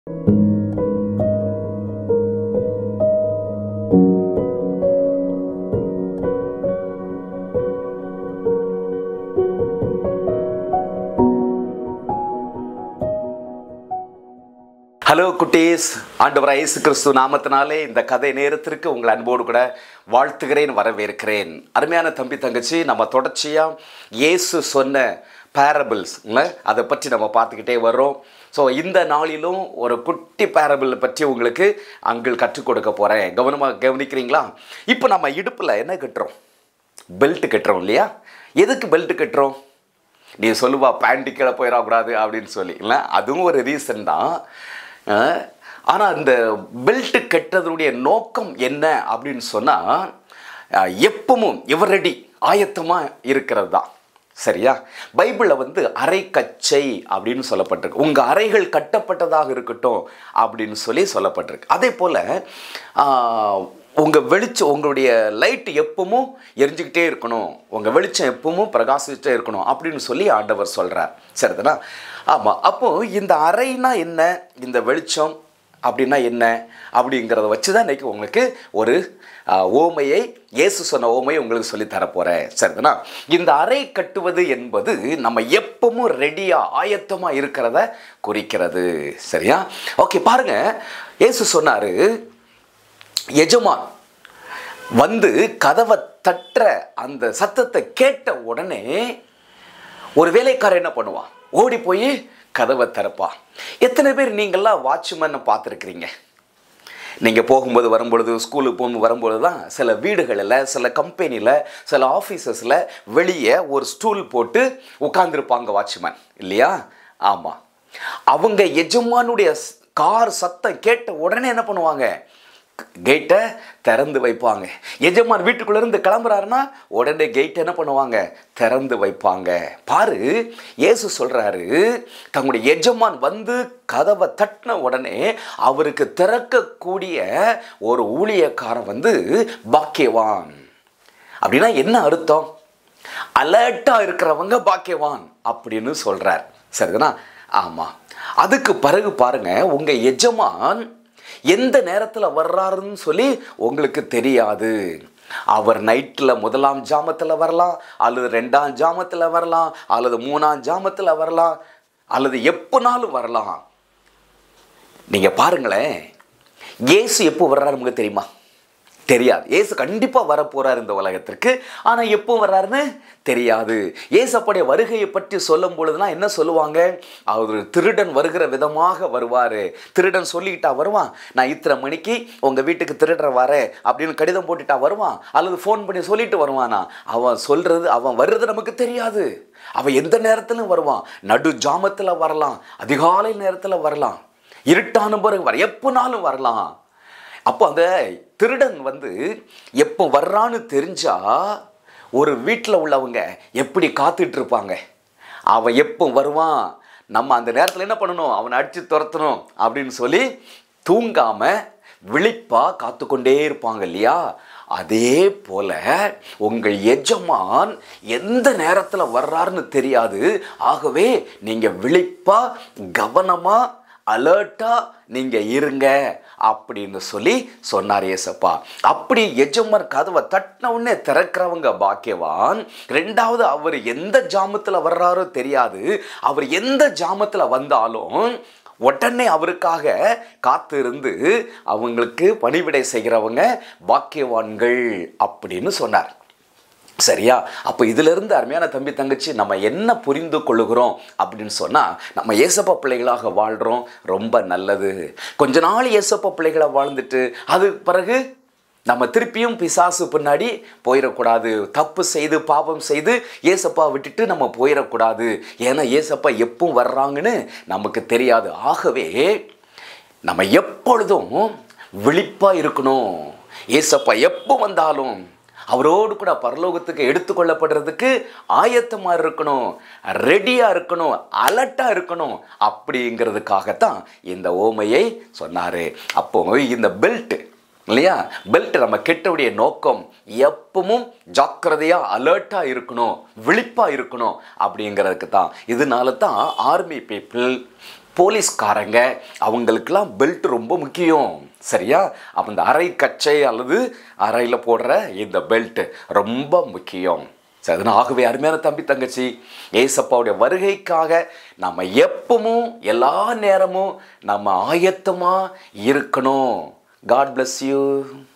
hello குட்டீஸ் ஆண்டவர் இயேசு கிறிஸ்து நாமத்தினாலே இந்த கதை நேரத்திற்கு உங்கள் அன்போடு கூட வாழ்த்துகிறேன் வரவேற்கிறேன் அருமையான தம்பி தங்கச்சி நம்ம தொடர்ச்சியாக இயேசு சொன்ன பேரபிள்ஸ் அதை பற்றி நம்ம பார்த்துக்கிட்டே வர்றோம் ஸோ இந்த நாளிலும் ஒரு குட்டி பேரபிள் பற்றி உங்களுக்கு அங்கிள் கற்றுக் கொடுக்க போகிறேன் கவனமாக கவனிக்கிறீங்களா இப்போ நம்ம இடுப்பில் என்ன கட்டுறோம் பெல்ட் கட்டுறோம் இல்லையா எதுக்கு பெல்ட் கட்டுறோம் நீ சொல்லுவா பேண்ட்டு கீழே போயிடக்கூடாது அப்படின்னு சொல்லி இல்லை அதுவும் ஒரு ரீசன் தான் ஆனால் அந்த பெல்ட்டு கட்டுறதுடைய நோக்கம் என்ன அப்படின்னு சொன்னால் எப்பவும் இவர் ரெடி ஆயத்தமாக இருக்கிறது தான் சரியா பைபிளில் வந்து அரை கச்சை அப்படின்னு சொல்லப்பட்டிருக்கு உங்கள் அறைகள் கட்டப்பட்டதாக இருக்கட்டும் அப்படின்னு சொல்லி சொல்லப்பட்டிருக்கு அதே போல் உங்கள் வெளிச்சம் உங்களுடைய லைட் எப்பவும் எரிஞ்சுக்கிட்டே இருக்கணும் உங்கள் வெளிச்சம் எப்பவும் பிரகாசிச்சுட்டே இருக்கணும் அப்படின்னு சொல்லி ஆண்டவர் சொல்கிறார் சரிதானா ஆமாம் அப்போது இந்த அறைனா என்ன இந்த வெளிச்சம் அப்படின்னா என்ன அப்படிங்கிறத வச்சு தான் இன்றைக்கி உங்களுக்கு ஒரு ஓமையை இயேசு சொன்ன ஓமையை உங்களுக்கு சொல்லி தரப்போகிறேன் சரிதானா இந்த அறை கட்டுவது என்பது நம்ம எப்பவும் ரெடியாக ஆயத்தமாக இருக்கிறத குறிக்கிறது சரியா ஓகே பாருங்கள் இயேசு சொன்னார் எஜமான் வந்து கதவை தட்டுற அந்த சத்தத்தை கேட்ட உடனே ஒரு வேலைக்காரன் என்ன பண்ணுவான் ஓடி போய் கதவை திறப்பான் எத்தனை பேர் நீங்கள்லாம் வாட்ச்மேன் பார்த்துருக்குறீங்க நீங்கள் போகும்போது வரும்பொழுது ஸ்கூலுக்கு போகும்போது வரும்பொழுது தான் சில வீடுகளில் சில கம்பெனியில் சில ஆஃபீஸஸில் வெளியே ஒரு ஸ்டூல் போட்டு உட்காந்துருப்பாங்க வாட்ச்மேன் இல்லையா ஆமாம் அவங்க எஜமானுடைய கார் சத்தம் கேட்ட உடனே என்ன பண்ணுவாங்க கேட்டை திறந்து வைப்பாங்க எஜமான் வீட்டுக்குள்ளேருந்து கிளம்புறாருன்னா உடனே கேட் என்ன பண்ணுவாங்க திறந்து வைப்பாங்க பாரு ஏசு சொல்கிறாரு தங்களுடைய எஜமான் வந்து கதவை தட்டின உடனே அவருக்கு திறக்கக்கூடிய ஒரு ஊழியக்காரன் வந்து பாக்கியவான் அப்படின்னா என்ன அர்த்தம் அலர்ட்டாக இருக்கிறவங்க பாக்கியவான் அப்படின்னு சொல்கிறார் சரிதானா ஆமாம் அதுக்கு பிறகு பாருங்கள் உங்கள் எஜமான் எந்த நேரத்தில் வர்றாருன்னு சொல்லி உங்களுக்கு தெரியாது அவர் நைட்டில் முதலாம் ஜாமத்தில் வரலாம் அல்லது ரெண்டாம் ஜாமத்தில் வரலாம் அல்லது மூணாம் ஜாமத்தில் வரலாம் அல்லது எப்போனாலும் வரலாம் நீங்கள் பாருங்களேன் ஏசு எப்போ வர்றாரு நமக்கு தெரியுமா தெரியாது ஏசு கண்டிப்பாக வரப்போகிறார் இந்த உலகத்திற்கு ஆனால் எப்போ வர்றாருன்னு தெரியாது ஏசப்படைய வருகையை பற்றி சொல்லும் பொழுதுலாம் என்ன சொல்லுவாங்க அவர் திருடன் வருகிற விதமாக வருவார் திருடன் சொல்லிக்கிட்டா வருவான் நான் இத்தனை மணிக்கு உங்கள் வீட்டுக்கு திருடுற வரேன் அப்படின்னு கடிதம் போட்டுட்டா வருவான் அல்லது ஃபோன் பண்ணி சொல்லிட்டு வருவானா அவன் சொல்கிறது அவன் வர்றது நமக்கு தெரியாது அவன் எந்த நேரத்திலும் வருவான் நடு ஜாமத்தில் வரலாம் அதிகாலை நேரத்தில் வரலாம் இருட்டான பிறகு வர எப்போனாலும் வரலாம் அப்போ அந்த திருடன் வந்து எப்போ வர்றான்னு தெரிஞ்சா ஒரு வீட்டில் உள்ளவங்க எப்படி காத்துட்டு இருப்பாங்க அவன் எப்போ வருவான் நம்ம அந்த நேரத்தில் என்ன பண்ணணும் அவனை அடித்து துரத்தணும் அப்படின்னு சொல்லி தூங்காமல் விழிப்பாக காத்துக்கொண்டே இருப்பாங்க இல்லையா அதே போல் உங்கள் எஜமான் எந்த நேரத்தில் வர்றாருன்னு தெரியாது ஆகவே நீங்கள் விழிப்பாக கவனமாக அலர்ட்டாக நீங்கள் இருங்க அப்படின்னு சொல்லி சொன்னார் ஏசப்பா அப்படி எஜமான் கதவை தட்டின உடனே திறக்கிறவங்க பாக்கியவான் ரெண்டாவது அவர் எந்த ஜாமத்தில் வர்றாரோ தெரியாது அவர் எந்த ஜாமத்தில் வந்தாலும் உடனே அவருக்காக காத்திருந்து அவங்களுக்கு பணிவிடை செய்கிறவங்க பாக்கியவான்கள் அப்படின்னு சொன்னார் சரியா அப்போ இதிலிருந்து அருமையான தம்பி தங்கச்சி நம்ம என்ன புரிந்து கொள்ளுகிறோம் அப்படின்னு சொன்னால் நம்ம ஏசப்பா பிள்ளைகளாக வாழ்கிறோம் ரொம்ப நல்லது கொஞ்ச நாள் ஏசப்பா பிள்ளைகளை வாழ்ந்துட்டு அது பிறகு நம்ம திருப்பியும் பிசாசு பின்னாடி போயிடக்கூடாது தப்பு செய்து பாவம் செய்து ஏசப்பா விட்டுட்டு நம்ம போயிடக்கூடாது ஏன்னா ஏசப்பா எப்பவும் வர்றாங்கன்னு நமக்கு தெரியாது ஆகவே நம்ம எப்பொழுதும் விழிப்பாக இருக்கணும் ஏசப்பா எப்போ வந்தாலும் அவரோடு கூட பரலோகத்துக்கு எடுத்துக்கொள்ளப்படுறதுக்கு ஆயத்தமாக இருக்கணும் ரெடியாக இருக்கணும் அலர்ட்டாக இருக்கணும் அப்படிங்கிறதுக்காகத்தான் இந்த ஓமையை சொன்னார் அப்போ இந்த பெல்ட் இல்லையா பெல்ட் நம்ம கெட்டவுடைய நோக்கம் எப்பவும் ஜாக்கிரதையாக அலர்ட்டாக இருக்கணும் விழிப்பாக இருக்கணும் அப்படிங்கிறதுக்கு தான் இதனால தான் ஆர்மி பீப்புள் போலீஸ்காரங்க அவங்களுக்கெல்லாம் பெல்ட் ரொம்ப முக்கியம் சரியா அப்போ இந்த அரை கச்சை அல்லது அறையில் போடுற இந்த பெல்ட் ரொம்ப முக்கியம் சரி அதனால் ஆகவே அருமையான தம்பி தங்கச்சி ஏசப்பாவுடைய வருகைக்காக நம்ம எப்பவும் எல்லா நேரமும் நம்ம ஆயத்தமாக இருக்கணும் காட் bless யூ